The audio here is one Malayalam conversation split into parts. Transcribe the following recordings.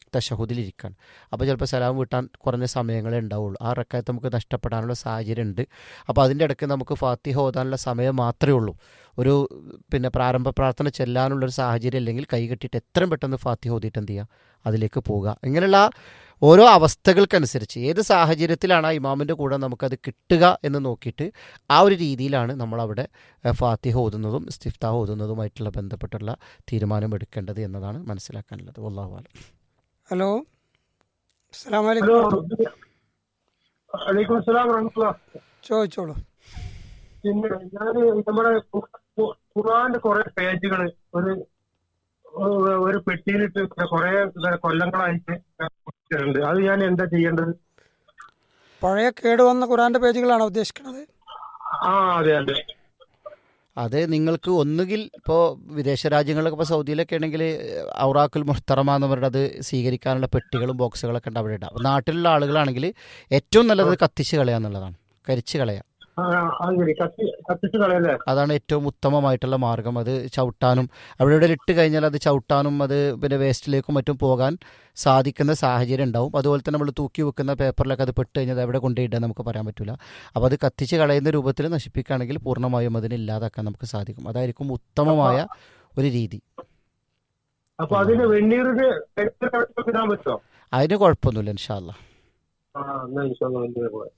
തഷഹുദിലിരിക്കുകയാണ് അപ്പോൾ ചിലപ്പോൾ സലാം വീട്ടാൻ കുറഞ്ഞ സമയങ്ങളേ ഉണ്ടാവുള്ളൂ ആ റക്കായത്ത് നമുക്ക് നഷ്ടപ്പെടാനുള്ള സാഹചര്യം ഉണ്ട് അപ്പോൾ അതിൻ്റെ ഇടയ്ക്ക് നമുക്ക് ഫാത്തിഹ ഓതാനുള്ള സമയം മാത്രമേ ഉള്ളൂ ഒരു പിന്നെ പ്രാരംഭ പ്രാർത്ഥന ചെല്ലാനുള്ളൊരു സാഹചര്യം അല്ലെങ്കിൽ കൈകെട്ടിയിട്ട് എത്രയും പെട്ടെന്ന് ഫാത്തിഹ ഓതിയിട്ട് എന്ത് ചെയ്യുക അതിലേക്ക് പോവുക ഇങ്ങനെയുള്ള ഓരോ അവസ്ഥകൾക്കനുസരിച്ച് ഏത് സാഹചര്യത്തിലാണ് ആ ഇമാമിൻ്റെ കൂടെ നമുക്കത് കിട്ടുക എന്ന് നോക്കിയിട്ട് ആ ഒരു രീതിയിലാണ് നമ്മളവിടെ ഏഹ്, ഫാത്തിഹ ഓതുന്നതും ഇസ്തിഫ്താഹ് ഓതുന്നതുമായിട്ടുള്ള ബന്ധപ്പെട്ടുള്ള തീരുമാനം എടുക്കേണ്ടത് എന്നതാണ് മനസ്സിലാക്കാനുള്ളത് വല്ലാഹു ആലം ഹലോ അസ്സാം ഹലോ വലൈക്കും വലൈക്കും അസ്സലാം വറഹ്മത്തുള്ളാഹ് ചോദിച്ചോളൂ പിന്നെ ഞാൻ നമ്മുടെ ഖു- ഖു- ഖുർആന്റെ കുറെ പേജുകൾ ഒരു ഒരു- ഒരു പെട്ടിയിലിട്ട് കുറെ കൊല്ലങ്ങളായിട്ട് ഉണ്ട് അത് ഞാൻ എന്താ ചെയ്യേണ്ടത് പഴയ കേടുവന്ന ഖുറാന്റെ പേജുകളാണോ ഉദ്ദേശിക്കുന്നത് ആ അതെ അതെ അത് നിങ്ങൾക്ക് ഒന്നുകിൽ ഇപ്പോൾ വിദേശ രാജ്യങ്ങളിലൊക്കെ ഇപ്പോൾ സൗദിയിലൊക്കെ ആണെങ്കിൽ ഔറാഖുൽ മുഹ്തറമ എന്ന് പറഞ്ഞിട്ട് അത് സ്വീകരിക്കാനുള്ള പെട്ടികളും ബോക്സുകളൊക്കെ ഉണ്ട് അവിടെ ഇടാം അപ്പോൾ നാട്ടിലുള്ള ആളുകളാണെങ്കിൽ ഏറ്റവും നല്ലത് കത്തിച്ച് കളയുക എന്നുള്ളതാണ് കരിച്ച് കളയുക ആ, അത് ശരി കത്തി കത്തിച്ച് കളയല്ലേ അതാണ് ഏറ്റവും ഉത്തമമായിട്ടുള്ള മാർഗം അത് ചവിട്ടാനും അവിടെ ഇവിടെ ഇട്ട് കഴിഞ്ഞാൽ അത് ചവിട്ടാനും അത് പിന്നെ വേസ്റ്റിലേക്കും മറ്റും പോകാൻ സാധിക്കുന്ന സാഹചര്യം ഉണ്ടാവും അതുപോലെ തന്നെ നമ്മൾ തൂക്കി വെക്കുന്ന പേപ്പറിലൊക്കെ അത് പെട്ട് കഴിഞ്ഞാൽ അത് എവിടെ കൊണ്ടുപോയിടാൻ നമുക്ക് പറയാൻ പറ്റില്ല അപ്പോൾ അത് കത്തിച്ച് കളയുന്ന രൂപത്തിൽ നശിപ്പിക്കുകയാണെങ്കിൽ പൂർണ്ണമായും അതിനെ ഇല്ലാതാക്കാൻ നമുക്ക് സാധിക്കും അതായിരിക്കും ഉത്തമമായ ഒരു രീതി അപ്പൊ അതിന് വെണ്ണീറിന് ഇടാൻ പറ്റുമോ അതിന് കുഴപ്പമൊന്നുമില്ല ഇൻഷാല്ല ആ എന്നാ ഇൻഷാ അല്ലാ വെണ്ണീർ പോവാം.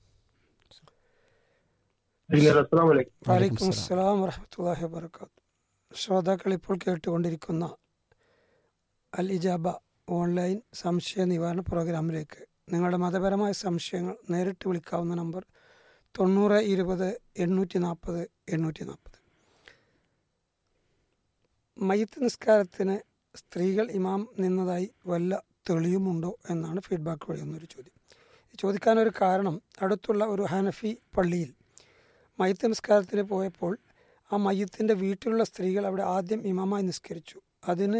പിന്നെ അസ്സലാമു അലൈക്കും വലൈക്കും അസ്സലാം വറഹമത്തല്ലാഹി വബർക്കാത്തു ശ്രോതാക്കൾ ഇപ്പോൾ കേട്ടുകൊണ്ടിരിക്കുന്ന അൽ ഇജാബ ഓൺലൈൻ സംശയ നിവാരണ പ്രോഗ്രാമിലേക്ക് നിങ്ങളുടെ മതപരമായ സംശയങ്ങൾ നേരിട്ട് വിളിക്കാവുന്ന നമ്പർ തൊണ്ണൂറ് ഇരുപത് എണ്ണൂറ്റി നാൽപ്പത് എണ്ണൂറ്റി നാൽപ്പത് മയ്യത്ത് നിസ്കാരത്തിന് സ്ത്രീകൾ ഇമാം നിന്നതായി വല്ല തെളിയുമുണ്ടോ എന്നാണ് ഫീഡ്ബാക്ക് വഴി എന്നൊരു ചോദ്യം ഈ ചോദിക്കാനൊരു കാരണം അടുത്തുള്ള ഒരു ഹനഫി പള്ളിയിൽ മയ്യത്ത് നിസ്കാരത്തിന് പോയപ്പോൾ ആ മയ്യത്തിൻ്റെ വീട്ടിലുള്ള സ്ത്രീകൾ അവിടെ ആദ്യം ഇമാമായി നിസ്കരിച്ചു അതിന്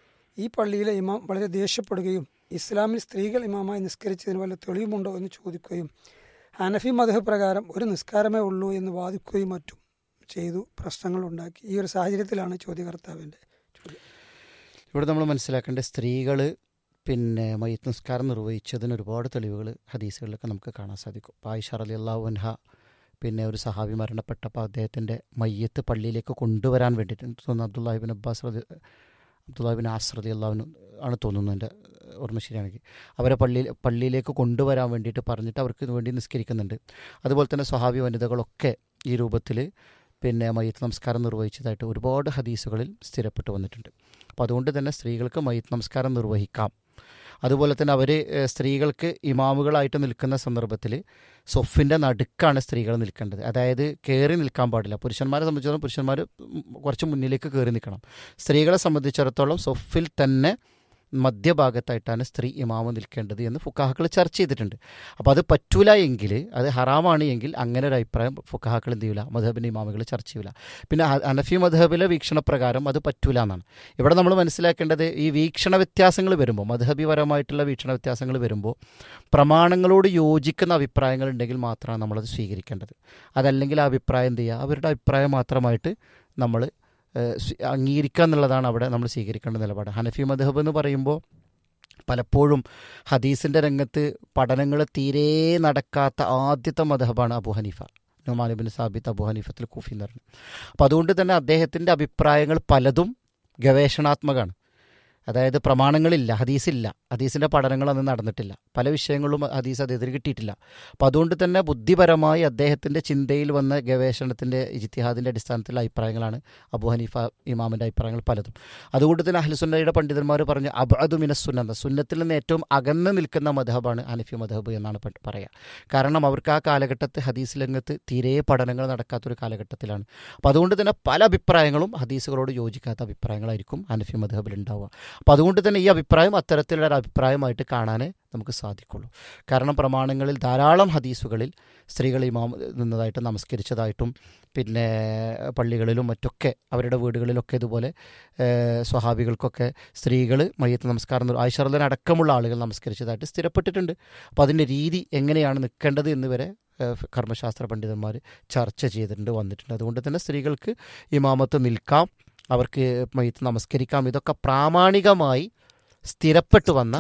ഈ പള്ളിയിലെ ഇമാം വളരെ ദേഷ്യപ്പെടുകയും ഇസ്ലാമിൽ സ്ത്രീകൾ ഇമാമായി നിസ്കരിച്ചതിന് വല്ല തെളിവുമുണ്ടോ എന്ന് ചോദിക്കുകയും ഹനഫി മതഹ് പ്രകാരം ഒരു നിസ്കാരമേ ഉള്ളൂ എന്ന് വാദിക്കുകയും മറ്റും ചെയ്തു പ്രശ്നങ്ങൾ ഉണ്ടാക്കി ഈ ഒരു സാഹചര്യത്തിലാണ് ചോദ്യകർത്താവിൻ്റെ ചോദ്യം ഇവിടെ നമ്മൾ മനസ്സിലാക്കേണ്ട സ്ത്രീകൾ പിന്നെ മയ്യത്ത് നിസ്കാരം നിർവഹിച്ചതിന് ഒരുപാട് തെളിവുകൾ ഹദീസുകളിലൊക്കെ നമുക്ക് കാണാൻ സാധിക്കും ഇപ്പോൾ ആയിഷ അലി അള്ളാഹു അൻഹ പിന്നെ ഒരു സഹാബി മരണപ്പെട്ടപ്പോൾ അദ്ദേഹത്തിൻ്റെ മയ്യത്ത് പള്ളിയിലേക്ക് കൊണ്ടുവരാൻ വേണ്ടിയിട്ട് എനിക്ക് തോന്നുന്നു അബ്ദുല്ലാഹിബിൻ അബ്ബാസ് റതി അബ്ദുല്ലാഹിബിൻ ആസ്രതി അള്ളാഹുവിന് ആണ് തോന്നുന്നു എൻ്റെ ഓർമ്മ ശരിയാണെങ്കിൽ അവരെ പള്ളിയിൽ പള്ളിയിലേക്ക് കൊണ്ടുവരാൻ വേണ്ടിയിട്ട് പറഞ്ഞിട്ട് അവർക്ക് വേണ്ടി നിസ്കരിക്കുന്നുണ്ട് അതുപോലെ തന്നെ സ്വഹാബി വനിതകളൊക്കെ ഈ രൂപത്തിൽ പിന്നെ മയ്യത്ത് നമസ്കാരം നിർവഹിച്ചതായിട്ട് ഒരുപാട് ഹദീസുകളിൽ സ്ഥിരപ്പെട്ടു വന്നിട്ടുണ്ട് അപ്പോൾ അതുകൊണ്ട് തന്നെ സ്ത്രീകൾക്ക് മയ്യത്ത് നമസ്കാരം നിർവഹിക്കാം അതുപോലെ തന്നെ അവർ സ്ത്രീകൾക്ക് ഇമാമുകളായിട്ട് നിൽക്കുന്ന സന്ദർഭത്തിൽ സൊഫിൻ്റെ നടുക്കാണ് സ്ത്രീകൾ നിൽക്കേണ്ടത് അതായത് കയറി നിൽക്കാൻ പാടില്ല പുരുഷന്മാരെ സംബന്ധിച്ചിടത്തോളം പുരുഷന്മാർ കുറച്ച് മുന്നിലേക്ക് കയറി നിൽക്കണം സ്ത്രീകളെ സംബന്ധിച്ചിടത്തോളം സൊഫിൽ തന്നെ മധ്യഭാഗത്തായിട്ടാണ് സ്ത്രീ ഇമാമ നിൽക്കേണ്ടത് എന്ന് ഫുക്കാഹക്കൾ ചർച്ച ചെയ്തിട്ടുണ്ട് അപ്പോൾ അത് പറ്റൂല എങ്കിൽ അത് ഹറാമാണ് എങ്കിൽ അങ്ങനെ ഒരു അഭിപ്രായം ഫുക്കാഹക്കൾ എന്ത് ചെയ്യില്ല മധബിൻ്റെ ഇമാമുകൾ ചർച്ച ചെയ്യില്ല പിന്നെ ഹ- ഹനഫി മധബിലെ വീക്ഷണപ്രകാരം അത് പറ്റൂല എന്നാണ് ഇവിടെ നമ്മൾ മനസ്സിലാക്കേണ്ടത് ഈ വീക്ഷണ വ്യത്യാസങ്ങൾ വരുമ്പോൾ മധബിപരമായിട്ടുള്ള വീക്ഷണ വ്യത്യാസങ്ങൾ വരുമ്പോൾ പ്രമാണങ്ങളോട് യോജിക്കുന്ന അഭിപ്രായങ്ങൾ ഉണ്ടെങ്കിൽ മാത്രമാണ് നമ്മളത് സ്വീകരിക്കേണ്ടത് അതല്ലെങ്കിൽ ആ അഭിപ്രായം എന്ത് ചെയ്യുക അവരുടെ അഭിപ്രായം മാത്രമായിട്ട് നമ്മൾ ഏഹ്, സ്വീ- അംഗീകരിക്കുക എന്നുള്ളതാണ് അവിടെ നമ്മൾ സ്വീകരിക്കേണ്ട നിലപാട് ഹനഫി മധബ് എന്ന് പറയുമ്പോൾ പലപ്പോഴും ഹദീസിൻ്റെ രംഗത്ത് പഠനങ്ങൾ തീരെ നടക്കാത്ത ആദ്യത്തെ മധബാണ് അബു ഹനീഫ നുമാനിബിൻ സാബിത്ത് അബു ഹനീഫത്തിൽ കുഫി എന്ന് പറഞ്ഞു അപ്പോൾ അതുകൊണ്ട് തന്നെ അദ്ദേഹത്തിൻ്റെ അഭിപ്രായങ്ങൾ പലതും ഗവേഷണാത്മകമാണ് അതായത് പ്രമാണങ്ങളില്ല ഹദീസില്ല ഹദീസിൻ്റെ പഠനങ്ങൾ അന്ന് നടന്നിട്ടില്ല പല വിഷയങ്ങളും ഹദീസ് അദ്ദേഹത്തിന് കിട്ടിയിട്ടില്ല അപ്പം അതുകൊണ്ട് തന്നെ ബുദ്ധിപരമായി അദ്ദേഹത്തിൻ്റെ ചിന്തയിൽ വന്ന ഗവേഷണത്തിൻ്റെ ഇജിത്തിഹാദിൻ്റെ അടിസ്ഥാനത്തിലുള്ള അഭിപ്രായങ്ങളാണ് അബു ഹനീഫ ഇമാമിൻ്റെ അഭിപ്രായങ്ങൾ പലതും അതുകൊണ്ട് തന്നെ അഹ്ലുസുന്നയുടെ പണ്ഡിതന്മാർ പറഞ്ഞു അബഅദു മിന സുന്നത സുന്നത്തിൽ നിന്ന് ഏറ്റവും അകന്ന് നിൽക്കുന്ന മധബാണ് ഹനഫി മധബ് എന്നാണ് പ- പറയുക കാരണം അവർക്ക് ആ കാലഘട്ടത്ത് ഹദീസ് രംഗത്ത് തീരെ പഠനങ്ങൾ നടക്കാത്തൊരു കാലഘട്ടത്തിലാണ് അപ്പോൾ അതുകൊണ്ട് തന്നെ പല അഭിപ്രായങ്ങളും ഹദീസുകളോട് യോജിക്കാത്ത അഭിപ്രായങ്ങളായിരിക്കും ഹനഫി മധബിൽ ഉണ്ടാവുക അപ്പോൾ അതുകൊണ്ട് തന്നെ ഈ അഭിപ്രായം അത്തരത്തിലുള്ള ഒരു അഭിപ്രായമായിട്ട് കാണാനേ നമുക്ക് സാധിക്കുള്ളൂ കാരണം പ്രമാണങ്ങളിൽ ധാരാളം ഹദീസുകളിൽ സ്ത്രീകൾ ഇമാം നിന്നതായിട്ടും നമസ്കരിച്ചതായിട്ടും പിന്നെ പള്ളികളിലും മറ്റൊക്കെ അവരുടെ വീടുകളിലൊക്കെ ഇതുപോലെ ഏഹ്, സ്വഹാബികൾക്കൊക്കെ സ്ത്രീകൾ മയ്യത്ത് നമസ്കാരം നിർ- ആയിഷർദൻ അടക്കമുള്ള ആളുകൾ നമസ്കരിച്ചതായിട്ട് സ്ഥിരപ്പെട്ടിട്ടുണ്ട് അപ്പോൾ അതിൻ്റെ രീതി എങ്ങനെയാണ് നിൽക്കേണ്ടത് എന്ന് വരെ ഏഹ്, കർമ്മശാസ്ത്ര പണ്ഡിതന്മാർ ചർച്ച ചെയ്തിട്ടുണ്ട് വന്നിട്ടുണ്ട് അതുകൊണ്ട് തന്നെ സ്ത്രീകൾക്ക് ഇമാമത്ത് നിൽക്കാം അവർക്ക് മയ്യത്ത് നമസ്കരിക്കാം ഇതൊക്കെ പ്രാമാണികമായി സ്ഥിരപ്പെട്ടു വന്ന